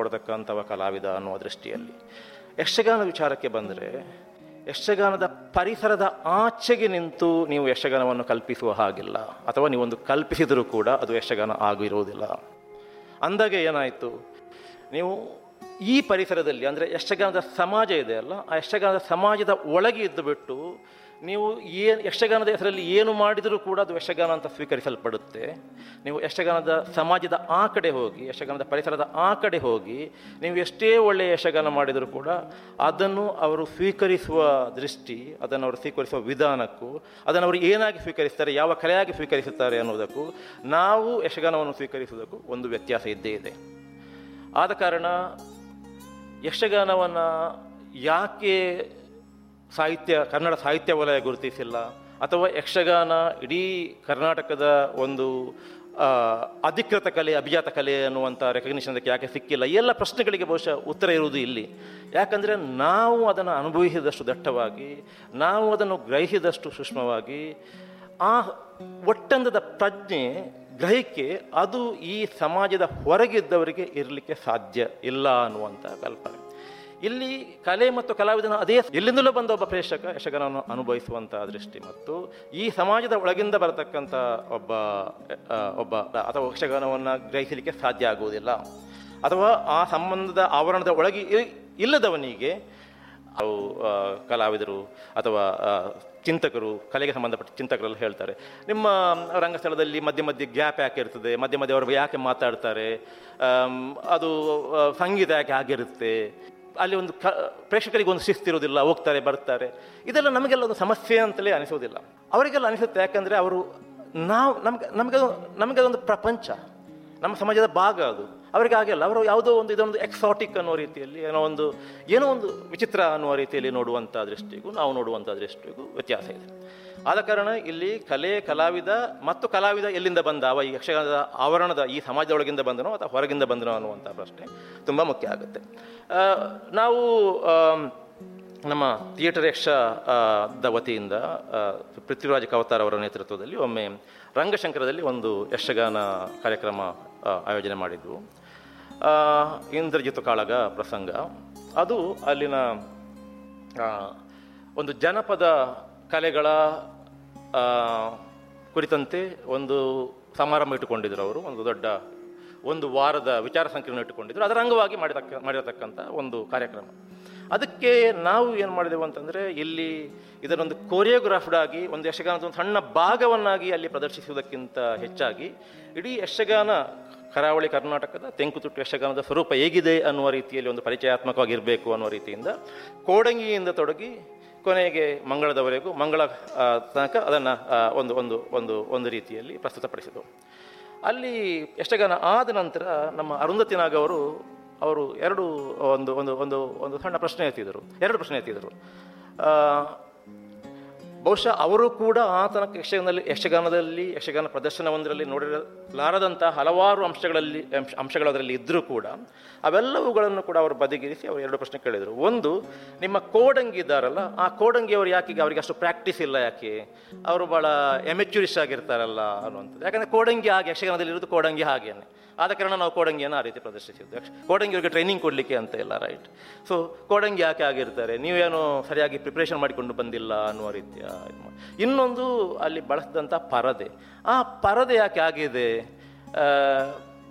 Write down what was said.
ಕೊಡತಕ್ಕಂಥವ ಕಲಾವಿದ ಅನ್ನುವ ದೃಷ್ಟಿಯಲ್ಲಿ ಯಕ್ಷಗಾನ ವಿಚಾರಕ್ಕೆ ಬಂದರೆ ಯಕ್ಷಗಾನದ ಪರಿಸರದ ಆಚೆಗೆ ನಿಂತು ನೀವು ಯಕ್ಷಗಾನವನ್ನು ಕಲ್ಪಿಸುವ ಹಾಗಿಲ್ಲ ಅಥವಾ ನೀವೊಂದು ಕಲ್ಪಿಸಿದರೂ ಕೂಡ ಅದು ಯಕ್ಷಗಾನ ಆಗಿರುವುದಿಲ್ಲ ಅಂದಾಗ ಏನಾಯಿತು ನೀವು ಈ ಪರಿಸರದಲ್ಲಿ ಅಂದರೆ ಯಕ್ಷಗಾನದ ಸಮಾಜ ಇದೆಯಲ್ಲ ಆ ಯಕ್ಷಗಾನದ ಸಮಾಜದ ಒಳಗೆ ಇದ್ದು ಬಿಟ್ಟು ನೀವು ಏನು ಯಕ್ಷಗಾನದ ಹೆಸರಲ್ಲಿ ಏನು ಮಾಡಿದರೂ ಕೂಡ ಅದು ಯಕ್ಷಗಾನ ಅಂತ ಸ್ವೀಕರಿಸಲ್ಪಡುತ್ತೆ ನೀವು ಯಕ್ಷಗಾನದ ಸಮಾಜದ ಆ ಕಡೆ ಹೋಗಿ ಯಕ್ಷಗಾನದ ಪರಿಸರದ ಆ ಕಡೆ ಹೋಗಿ ನೀವು ಎಷ್ಟೇ ಒಳ್ಳೆಯ ಯಕ್ಷಗಾನ ಮಾಡಿದರೂ ಕೂಡ ಅದನ್ನು ಅವರು ಸ್ವೀಕರಿಸುವ ದೃಷ್ಟಿ ಅದನ್ನು ಅವರು ಸ್ವೀಕರಿಸುವ ವಿಧಾನಕ್ಕೂ ಅದನ್ನು ಅವರು ಏನಾಗಿ ಸ್ವೀಕರಿಸ್ತಾರೆ ಯಾವ ಕಲೆಯಾಗಿ ಸ್ವೀಕರಿಸುತ್ತಾರೆ ಅನ್ನೋದಕ್ಕೂ ನಾವು ಯಕ್ಷಗಾನವನ್ನು ಸ್ವೀಕರಿಸುವುದಕ್ಕೂ ಒಂದು ವ್ಯತ್ಯಾಸ ಇದ್ದೇ ಇದೆ ಆದ ಕಾರಣ ಯಕ್ಷಗಾನವನ್ನು ಯಾಕೆ ಸಾಹಿತ್ಯ ಕನ್ನಡ ಸಾಹಿತ್ಯ ವಲಯ ಗುರುತಿಸಿಲ್ಲ ಅಥವಾ ಯಕ್ಷಗಾನ ಇಡೀ ಕರ್ನಾಟಕದ ಒಂದು ಆ, ಅಧಿಕೃತ ಕಲೆ ಅಭಿಜಾತ ಕಲೆ ಅನ್ನುವಂಥ ರೆಕಗ್ನಿಷನ್ ಅದಕ್ಕೆ ಯಾಕೆ ಸಿಕ್ಕಿಲ್ಲ ಈ ಎಲ್ಲ ಪ್ರಶ್ನೆಗಳಿಗೆ ಬಹುಶಃ ಉತ್ತರ ಇರುವುದು ಇಲ್ಲಿ ಯಾಕಂದರೆ ನಾವು ಅದನ್ನು ಅನುಭವಿಸಿದಷ್ಟು ದಟ್ಟವಾಗಿ ನಾವು ಅದನ್ನು ಗ್ರಹಿಸಿದಷ್ಟು ಸೂಕ್ಷ್ಮವಾಗಿ ಆ ಒಟ್ಟಂದದ ಪ್ರಜ್ಞೆ ಗ್ರಹಿಕೆ ಅದು ಈ ಸಮಾಜದ ಹೊರಗಿದ್ದವರಿಗೆ ಇರಲಿಕ್ಕೆ ಸಾಧ್ಯ ಇಲ್ಲ ಅನ್ನುವಂಥ ಕಲ್ಪನೆ ಇಲ್ಲಿ ಕಲೆ ಮತ್ತು ಕಲಾವಿದನ ಅದೇ ಎಲ್ಲಿಂದಲೂ ಬಂದ ಒಬ್ಬ ಪ್ರೇಕ್ಷಕ ಯಕ್ಷಗಾನವನ್ನು ಅನುಭವಿಸುವಂಥ ದೃಷ್ಟಿ ಮತ್ತು ಈ ಸಮಾಜದ ಒಳಗಿಂದ ಬರತಕ್ಕಂಥ ಒಬ್ಬ ಆ, ಒಬ್ಬ ಅಥವಾ ಯಕ್ಷಗಾನವನ್ನು ಗ್ರಹಿಸಲಿಕ್ಕೆ ಸಾಧ್ಯ ಆಗುವುದಿಲ್ಲ ಅಥವಾ ಆ ಸಂಬಂಧದ ಆವರಣದ ಒಳಗೆ ಇ- ಇಲ್ಲದವನಿಗೆ ಅವು ಆ, ಕಲಾವಿದರು ಅಥವಾ ಆ, ಚಿಂತಕರು ಕಲೆಗೆ ಸಂಬಂಧಪಟ್ಟ ಚಿಂತಕರೆಲ್ಲ ಹೇಳ್ತಾರೆ ನಿಮ್ಮ ರಂಗಸ್ಥಳದಲ್ಲಿ ಮಧ್ಯೆ ಮಧ್ಯೆ ಗ್ಯಾಪ್ ಯಾಕೆ ಇರ್ತದೆ ಮಧ್ಯೆ ಮಧ್ಯೆ ಅವರು ಯಾಕೆ ಮಾತಾಡ್ತಾರೆ ಆಮ್, ಅದು ಆ, ಸಂಗೀತ ಯಾಕೆ ಆಗಿರುತ್ತೆ ಅಲ್ಲಿ ಒಂದು ಕ ಪ್ರೇಕ್ಷಕರಿಗೆ ಒಂದು ಶಿಸ್ತಿರೋದಿಲ್ಲ ಹೋಗ್ತಾರೆ ಬರ್ತಾರೆ ಇದೆಲ್ಲ ನಮಗೆಲ್ಲ ಒಂದು ಸಮಸ್ಯೆ ಅಂತಲೇ ಅನಿಸೋದಿಲ್ಲ ಅವರಿಗೆಲ್ಲ ಅನಿಸುತ್ತೆ ಯಾಕಂದರೆ ಅವರು ನಾವು ನಮ್ಗೆ ನಮಗೆ ನಮಗೆ ಅದೊಂದು ಪ್ರಪಂಚ ನಮ್ಮ ಸಮಾಜದ ಭಾಗ ಅದು ಅವರಿಗೆ ಆಗಿಲ್ಲ ಅವರು ಯಾವುದೋ ಒಂದು ಇದೊಂದು ಎಕ್ಸಾಟಿಕ್ ಅನ್ನೋ ರೀತಿಯಲ್ಲಿ ಏನೋ ಒಂದು ಏನೋ ಒಂದು ವಿಚಿತ್ರ ಅನ್ನುವ ರೀತಿಯಲ್ಲಿ ನೋಡುವಂಥ ದೃಷ್ಟಿಗೂ ನಾವು ನೋಡುವಂಥ ದೃಷ್ಟಿಗೂ ವ್ಯತ್ಯಾಸ ಇದೆ ಆದ ಕಾರಣ ಇಲ್ಲಿ ಕಲೆ ಕಲಾವಿದ ಮತ್ತು ಕಲಾವಿದ ಎಲ್ಲಿಂದ ಬಂದ ಅವ ಈ ಯಕ್ಷಗಾನದ ಆವರಣದ ಈ ಸಮಾಜದೊಳಗಿಂದ ಬಂದನೋ ಅಥವಾ ಹೊರಗಿಂದ ಬಂದನೋ ಅನ್ನುವಂಥ ಪ್ರಶ್ನೆ ತುಂಬ ಮುಖ್ಯ ಆಗುತ್ತೆ ಆ, ನಾವು ಆಮ್, ನಮ್ಮ ಥಿಯೇಟರ್ ಯಕ್ಷ ಆ, ದ ವತಿಯಿಂದ ಆ, ಪೃಥ್ವಿರಾಜ್ ಕವತಾರ್ ಅವರ ನೇತೃತ್ವದಲ್ಲಿ ಒಮ್ಮೆ ರಂಗಶಂಕರದಲ್ಲಿ ಒಂದು ಯಕ್ಷಗಾನ ಕಾರ್ಯಕ್ರಮ ಆ, ಆಯೋಜನೆ ಮಾಡಿದ್ವು ಆ, ಇಂದ್ರಜಿತು ಕಾಳಗ ಪ್ರಸಂಗ ಅದು ಅಲ್ಲಿನ ಆ, ಒಂದು ಜನಪದ ಕಲೆಗಳ ಆ, ಕುರಿತಂತೆ ಒಂದು ಸಮಾರಂಭ ಇಟ್ಟುಕೊಂಡಿದ್ರು ಅವರು ಒಂದು ದೊಡ್ಡ ಒಂದು ವಾರದ ವಿಚಾರ ಸಂಕಿರಣ ಇಟ್ಟುಕೊಂಡಿದ್ರು ಅದರ ಅಂಗವಾಗಿ ಮಾಡಿದಕ್ಕ ಮಾಡಿರತಕ್ಕಂಥ ಒಂದು ಕಾರ್ಯಕ್ರಮ ಅದಕ್ಕೆ ನಾವು ಏನು ಮಾಡಿದೆವು ಅಂತಂದರೆ ಇಲ್ಲಿ ಇದನ್ನೊಂದು ಕೊರಿಯೋಗ್ರಾಫ್ಡ್ ಆಗಿ ಒಂದು ಯಕ್ಷಗಾನದ ಒಂದು ಸಣ್ಣ ಭಾಗವನ್ನಾಗಿ ಅಲ್ಲಿ ಪ್ರದರ್ಶಿಸುವುದಕ್ಕಿಂತ ಹೆಚ್ಚಾಗಿ ಇಡೀ ಯಕ್ಷಗಾನ ಕರಾವಳಿ ಕರ್ನಾಟಕದ ತೆಂಕುತುಟ್ಟು ಯಕ್ಷಗಾನದ ಸ್ವರೂಪ ಹೇಗಿದೆ ಅನ್ನುವ ರೀತಿಯಲ್ಲಿ ಒಂದು ಪರಿಚಯಾತ್ಮಕವಾಗಿರಬೇಕು ಅನ್ನುವ ರೀತಿಯಿಂದ ಕೋಡಂಗಿಯಿಂದ ತೊಡಗಿ ಕೊನೆಗೆ ಮಂಗಳದವರೆಗೂ ಮಂಗಳ ಆ, ತನಕ ಅದನ್ನು ಒಂದು ಒಂದು ಒಂದು ಒಂದು ರೀತಿಯಲ್ಲಿ ಪ್ರಸ್ತುತಪಡಿಸಿದರು ಅಲ್ಲಿ ಯಕ್ಷಗಾನ ಆದ ನಂತರ ನಮ್ಮ ಅರುಂಧತಿ ನಾಗ್ ಅವರು ಅವರು ಎರಡು ಒಂದು ಒಂದು ಒಂದು ಒಂದು ಸಣ್ಣ ಪ್ರಶ್ನೆ ಎತ್ತಿದರು ಎರಡು ಪ್ರಶ್ನೆ ಎತ್ತಿದರು ಆ, ಬಹುಶಃ ಅವರು ಕೂಡ ಆ ತನಕ ಯಕ್ಷಗಾನದಲ್ಲಿ ಯಕ್ಷಗಾನದಲ್ಲಿ ಯಕ್ಷಗಾನ ಪ್ರದರ್ಶನವೊಂದರಲ್ಲಿ ನೋಡಿರಲಾರದಂಥ ಹಲವಾರು ಅಂಶಗಳಲ್ಲಿ ಅಂಶ ಅಂಶಗಳು ಅದರಲ್ಲಿ ಇದ್ದರೂ ಕೂಡ ಅವೆಲ್ಲವುಗಳನ್ನು ಕೂಡ ಅವರು ಬದಿಗಿರಿಸಿ ಅವರು ಎರಡು ಪ್ರಶ್ನೆ ಕೇಳಿದರು ಒಂದು ನಿಮ್ಮ ಕೋಡಂಗಿ ಇದ್ದಾರಲ್ಲ ಆ ಕೋಡಂಗಿ ಅವರು ಯಾಕೆ ಈಗ ಅವರಿಗೆ ಅಷ್ಟು ಪ್ರಾಕ್ಟೀಸ್ ಇಲ್ಲ ಯಾಕೆ ಅವರು ಭಾಳ ಎಮೆಚ್ಯೂರಿಸ್ ಆಗಿರ್ತಾರಲ್ಲ ಅನ್ನುವಂಥದ್ದು ಯಾಕಂದರೆ ಕೋಡಂಗಿ ಹಾಗೆ ಯಕ್ಷಗಾನದಲ್ಲಿ ಇರೋದು ಕೋಡಂಗಿ ಹಾಗೇನೆ ಆದ ಕಾರಣ ನಾವು ಕೋಡಂಗಿಯನ್ನು ಆ ರೀತಿ ಪ್ರದರ್ಶಿಸಿದ್ದು ಯಕ್ಷ- ಕೋಡಂಗಿಯವರಿಗೆ ಟ್ರೈನಿಂಗ್ ಕೊಡಲಿಕ್ಕೆ ಅಂತ ಇಲ್ಲ ರೈಟ್ ಸೊ ಕೋಡಂಗಿ ಯಾಕೆ ಆಗಿರ್ತಾರೆ ನೀವೇನು ಸರಿಯಾಗಿ ಪ್ರಿಪ್ರೇಷನ್ ಮಾಡಿಕೊಂಡು ಬಂದಿಲ್ಲ ಅನ್ನುವ ರೀತಿಯ ಇದು ಮಾಡಿ. ಇನ್ನೊಂದು ಅಲ್ಲಿ ಬಳಸಿದಂಥ ಪರದೆ ಆ ಪರದೆ ಯಾಕೆ ಆಗಿದೆ ಆ,